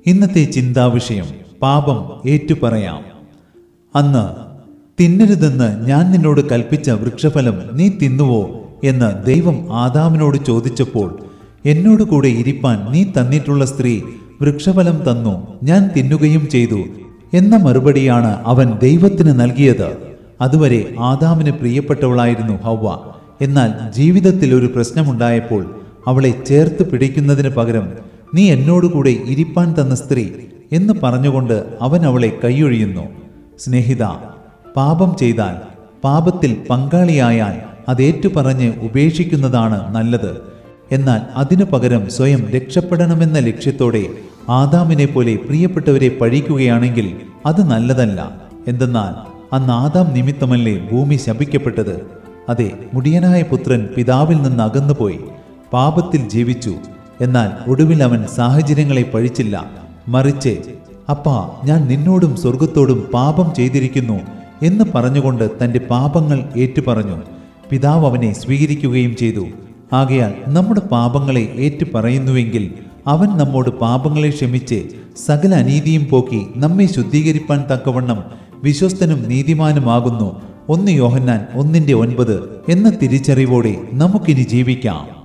ഇന്നത്തെ ചിന്താവിഷയം പാപം ഏറ്റുപറയാം അന്ന് തിന്നരുതെന്ന് ഞാൻ നിന്നോട് കൽപ്പിച്ച വൃക്ഷഫലം നീ തിന്നുവോ എന്ന് ദൈവം ആദാമിനോട് ചോദിച്ചപ്പോൾ എന്നോട് കൂടെ ഇരിപ്പാൻ നീ തന്നിട്ടുള്ള സ്ത്രീ വൃക്ഷഫലം തന്നു ഞാൻ തിന്നുകയും ചെയ്തു എന്ന മറുപടിയാണ് അവൻ ദൈവത്തിന് നൽകിയത് അതുവരെ ആദാമിന് പ്രിയപ്പെട്ടവളായിരുന്നു ഹൗവ എന്നാൽ ജീവിതത്തിൽ ഒരു പ്രശ്നമുണ്ടായപ്പോൾ അവളെ ചേർത്ത് പിടിക്കുന്നതിന് പകരം നീ എന്നോടുകൂടെ ഇരിപ്പാൻ തന്ന സ്ത്രീ എന്ന് പറഞ്ഞുകൊണ്ട് അവൻ അവളെ കൈയൊഴിയുന്നു സ്നേഹിത പാപം ചെയ്താൽ പാപത്തിൽ പങ്കാളിയായാൽ അതേറ്റുപറഞ്ഞ് ഉപേക്ഷിക്കുന്നതാണ് നല്ലത് എന്നാൽ അതിനു പകരം സ്വയം രക്ഷപ്പെടണമെന്ന ലക്ഷ്യത്തോടെ ആദാമിനെ പോലെ പ്രിയപ്പെട്ടവരെ പഴിക്കുകയാണെങ്കിൽ അത് നല്ലതല്ല എന്തെന്നാൽ അന്ന് ആദാം നിമിത്തമല്ലേ ഭൂമി ശപിക്കപ്പെട്ടത് അതെ മുടിയനായ പുത്രൻ പിതാവിൽ നിന്ന് അകന്നുപോയി പാപത്തിൽ ജീവിച്ചു എന്നാൽ ഒടുവിൽ അവൻ സാഹചര്യങ്ങളെ പഴിച്ചില്ല മറിച്ച് അപ്പാ ഞാൻ നിന്നോടും സ്വർഗത്തോടും പാപം ചെയ്തിരിക്കുന്നു എന്ന് പറഞ്ഞുകൊണ്ട് തന്റെ പാപങ്ങൾ ഏറ്റുപറഞ്ഞു പിതാവ് അവനെ സ്വീകരിക്കുകയും ചെയ്തു ആകയാൽ നമ്മുടെ പാപങ്ങളെ ഏറ്റുപറയുന്നുവെങ്കിൽ അവൻ നമ്മോട് പാപങ്ങളെ ക്ഷമിച്ച് സകല അനീതിയും പോക്കി നമ്മെ ശുദ്ധീകരിപ്പാൻ തക്കവണ്ണം വിശ്വസ്തനും നീതിമാനുമാകുന്നു ഒന്ന് യോഹന്നാൻ ഒന്നിന്റെ ഒൻപത് എന്ന തിരിച്ചറിവോടെ നമുക്കിനി ജീവിക്കാം